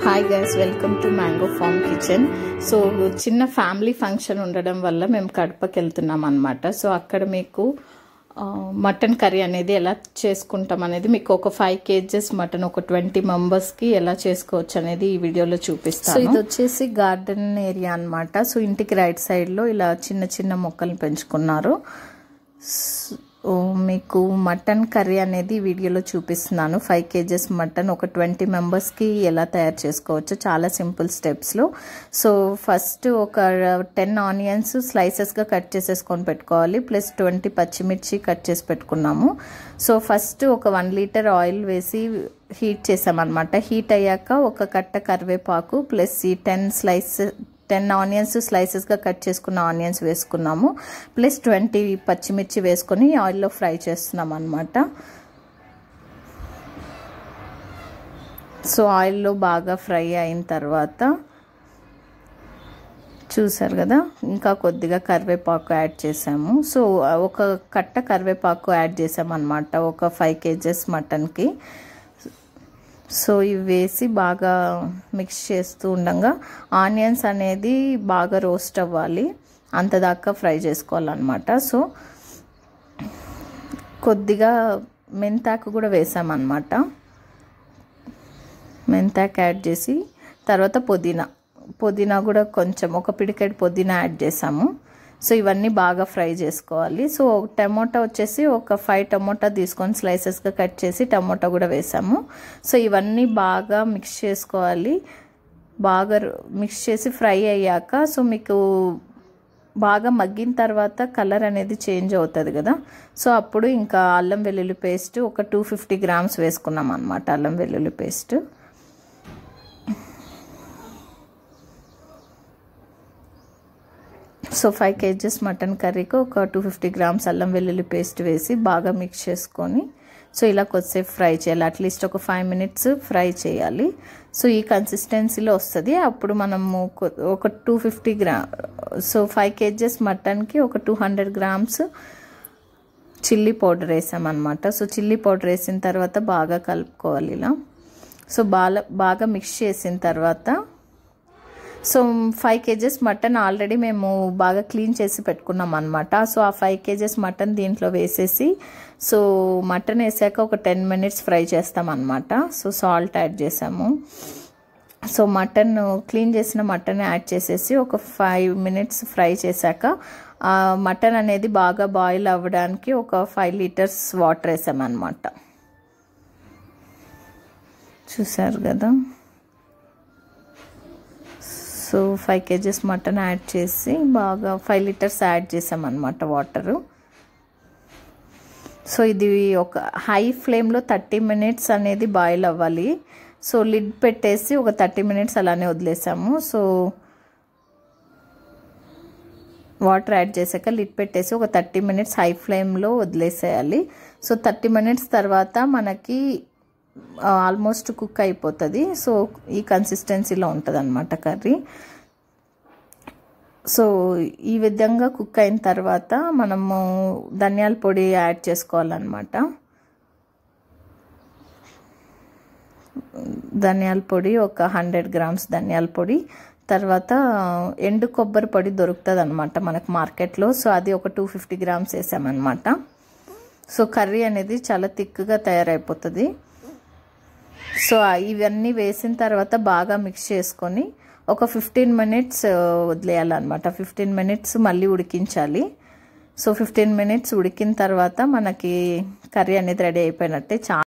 hi guys welcome to mango farm kitchen so చిన్న family function ఉండడం వల్ల మేము కడపకి వెళ్తున్నాం అనమాట సో అక్కడ మీకు ఆ, మటన్ కర్రీ అనేది ఎలా చేసుకుంటాం అనేది మీకు ఒక ఫైవ్ కేజెస్ మటన్ ఒక ట్వంటీ మెంబర్స్కి ఎలా చేసుకోవచ్చు అనేది ఈ వీడియోలో చూపిస్తాను సో ఇది వచ్చేసి గార్డెన్ ఏరియా అన్నమాట సో ఇంటికి రైట్ సైడ్లో ఇలా చిన్న చిన్న మొక్కలు పెంచుకున్నారు ఓ, మీకు మటన్ కర్రీ అనేది ఈ వీడియోలో చూపిస్తున్నాను ఫైవ్ కేజెస్ మటన్ ఒక ట్వంటీ మెంబర్స్కి ఎలా తయారు చేసుకోవచ్చు చాలా సింపుల్ స్టెప్స్లో సో ఫస్ట్ ఒక టెన్ ఆనియన్స్ స్లైసెస్గా కట్ చేసేసుకొని పెట్టుకోవాలి ప్లస్ ట్వంటీ పచ్చిమిర్చి కట్ చేసి పెట్టుకున్నాము సో ఫస్ట్ ఒక వన్ లీటర్ ఆయిల్ వేసి హీట్ చేసామన్నమాట హీట్ అయ్యాక ఒక కట్ట కరివేపాకు ప్లస్ ఈ టెన్ స్లైస్ టెన్ ఆనియన్స్ స్లైసెస్గా కట్ చేసుకున్న ఆనియన్స్ వేసుకున్నాము ప్లస్ ట్వంటీ పచ్చిమిర్చి వేసుకొని ఆయిల్లో ఫ్రై చేస్తున్నాం అనమాట సో ఆయిల్లో బాగా ఫ్రై అయిన తర్వాత చూసారు కదా ఇంకా కొద్దిగా కరివేపాకు యాడ్ చేసాము సో ఒక కట్ట కరివేపాకు యాడ్ చేసామన్నమాట ఒక ఫైవ్ కేజెస్ మటన్కి సో ఇవి వేసి బాగా మిక్స్ చేస్తూ ఉండగా ఆనియన్స్ అనేది బాగా రోస్ట్ అవ్వాలి అంతదాకా ఫ్రై చేసుకోవాలన్నమాట సో కొద్దిగా మెంతాకు కూడా వేసామన్నమాట మెంతాకు యాడ్ చేసి తర్వాత పుదీనా పుదీనా కూడా కొంచెం ఒక పిడికెడు పుదీనా యాడ్ చేసాము సో ఇవన్నీ బాగా ఫ్రై చేసుకోవాలి సో టమోటా వచ్చేసి ఒక ఫైవ్ టమోటా తీసుకొని స్లైసెస్గా కట్ చేసి టమోటా కూడా వేసాము సో ఇవన్నీ బాగా మిక్స్ చేసుకోవాలి బాగా మిక్స్ చేసి ఫ్రై అయ్యాక సో మీకు బాగా మగ్గిన తర్వాత కలర్ అనేది చేంజ్ అవుతుంది కదా సో అప్పుడు ఇంకా అల్లం వెల్లుల్లి పేస్ట్ ఒక టూ ఫిఫ్టీ గ్రామ్స్ వేసుకున్నాం అనమాట అల్లం వెల్లుల్లి paste so five KGs mutton కర్రీకి ఒక టూ ఫిఫ్టీ గ్రామ్స్ అల్లం వెల్లుల్లి పేస్ట్ వేసి బాగా మిక్స్ చేసుకొని సో ఇలా కొద్దిసేపు ఫ్రై చేయాలి అట్లీస్ట్ ఒక ఫైవ్ మినిట్స్ ఫ్రై చేయాలి సో ఈ కన్సిస్టెన్సీలో వస్తుంది అప్పుడు మనము ఒక two fifty gram so five KGs మటన్కి ఒక two hundred grams chilli powder వేసామన్నమాట సో చిల్లీ పౌడర్ వేసిన తర్వాత బాగా కలుపుకోవాలి ఇలా సో బాగా బాగా మిక్స్ చేసిన తర్వాత so five KGs mutton already మేము బాగా క్లీన్ చేసి పెట్టుకున్నాం అనమాట సో ఆ ఫైవ్ కేజెస్ మటన్ దీంట్లో వేసేసి సో మటన్ వేసాక ఒక టెన్ మినిట్స్ ఫ్రై చేస్తాం అనమాట సో సాల్ట్ యాడ్ చేసాము సో మటన్ క్లీన్ చేసిన మటన్ యాడ్ చేసేసి ఒక ఫైవ్ మినిట్స్ ఫ్రై చేశాక మటన్ అనేది బాగా బాయిల్ అవ్వడానికి ఒక ఫైవ్ లీటర్స్ వాటర్ వేసామన్నమాట చూసారు కదా so five KGs mutton add చేసి బాగా ఫైవ్ లీటర్స్ యాడ్ చేసామన్నమాట వాటరు సో ఇది ఒక హై ఫ్లేమ్లో థర్టీ మినిట్స్ అనేది బాయిల్ అవ్వాలి సో లిడ్ పెట్టేసి ఒక థర్టీ మినిట్స్ అలానే వదిలేసాము సో వాటర్ యాడ్ చేశాక లిడ్ పెట్టేసి ఒక థర్టీ మినిట్స్ హై ఫ్లేమ్లో వదిలేసేయాలి సో థర్టీ మినిట్స్ తర్వాత మనకి ఆల్మోస్ట్ కుక్ అయిపోతుంది సో ఈ కన్సిస్టెన్సీలో ఉంటుంది అనమాట కర్రీ సో ఈ విధంగా కుక్ అయిన తర్వాత మనము ధనియాల పొడి యాడ్ చేసుకోవాలన్నమాట ధనియాల పొడి ఒక హండ్రెడ్ గ్రామ్స్ ధనియాల పొడి తర్వాత ఎండు కొబ్బరి పొడి దొరుకుతుంది అనమాట మనకు మార్కెట్లో సో అది ఒక టూ ఫిఫ్టీ గ్రామ్స్ వేసామన్నమాట సో కర్రీ అనేది చాలా థిక్గా తయారైపోతుంది సో ఇవన్నీ వేసిన తర్వాత బాగా మిక్స్ చేసుకొని ఒక ఫిఫ్టీన్ మినిట్స్ వదిలేయాలన్నమాట ఫిఫ్టీన్ మినిట్స్ మళ్ళీ ఉడికించాలి సో ఫిఫ్టీన్ మినిట్స్ ఉడికిన తర్వాత మనకి కర్రీ అనేది రెడీ అయిపోయినట్టే చాలా